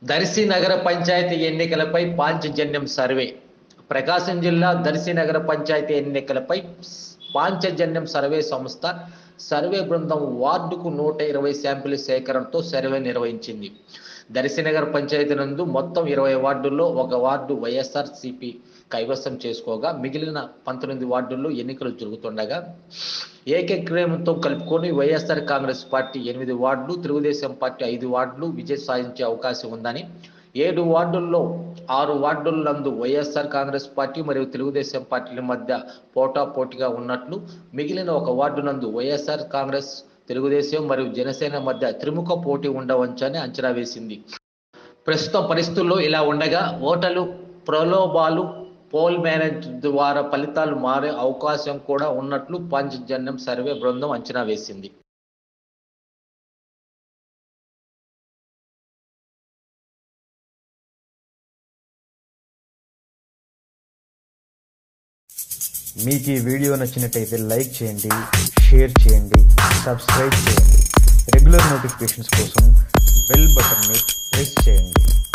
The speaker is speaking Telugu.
దర్శి నగర పంచాయతీ ఎన్నికలపై పాంచజన్యం సర్వే ప్రకాశం జిల్లా దర్శి నగర పంచాయతీ ఎన్నికలపై పాంచజన్యం సర్వే సంస్థ సర్వే బృందం వార్డుకు నూట ఇరవై శాంపిల్ సేకరణతో సర్వే నిర్వహించింది దర్శినగర్ పంచాయతీ నందు మొత్తం ఇరవై వార్డుల్లో ఒక వార్డు వైఎస్ఆర్ సిపి కైవసం చేసుకోగా మిగిలిన పంతొమ్మిది వార్డుల్లో ఎన్నికలు జరుగుతుండగా ఏకగ్రీవంతో కలుపుకొని వైఎస్ఆర్ కాంగ్రెస్ పార్టీ ఎనిమిది వార్డులు తెలుగుదేశం పార్టీ ఐదు వార్డులు విజయం సాధించే అవకాశం ఉందని ఏడు వార్డుల్లో ఆరు వార్డుల నందు వైఎస్ఆర్ కాంగ్రెస్ పార్టీ మరియు తెలుగుదేశం పార్టీల మధ్య పోటాపోటీగా ఉన్నట్లు మిగిలిన ఒక వార్డు నందు వైఎస్ఆర్ కాంగ్రెస్ తెలుగుదేశం మరియు జనసేన మధ్య త్రిముఖ పోటీ ఉండవచ్చని అంచనా వేసింది ప్రస్తుత పరిస్థితుల్లో ఇలా ఉండగా ఓటర్లు ప్రలోభాలు పోల్ మేనేజ్ ద్వారా ఫలితాలు మారే అవకాశం కూడా ఉన్నట్లు పంచజన్యం సర్వే బృందం అంచనా వేసింది మీకు ఈ వీడియో నచ్చినట్టయితే లైక్ చేయండి షేర్ చేయండి సబ్స్క్రైబ్ చేయండి రెగ్యులర్ నోటిఫికేషన్స్ కోసం బెల్ బటన్ని ప్రెస్ చేయండి